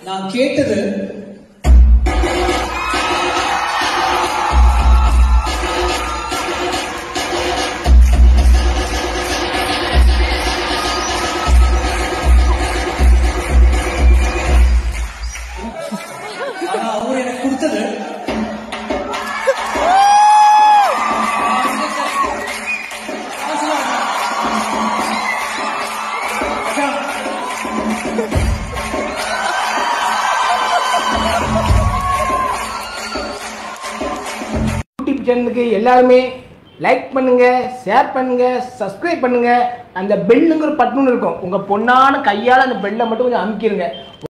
நான் கேட்டது ஆனா அவர் எனக்கு கொடுத்தது யூடியூப் சேனலுக்கு எல்லாருமே லைக் பண்ணுங்க ஷேர் பண்ணுங்க சப்ஸ்கிரைப் பண்ணுங்க அந்த பெல்லுங்கிற பட்டன் இருக்கும் உங்க பொண்ணான கையால அந்த பெல்லை மட்டும் கொஞ்சம் அமுக்கிருங்க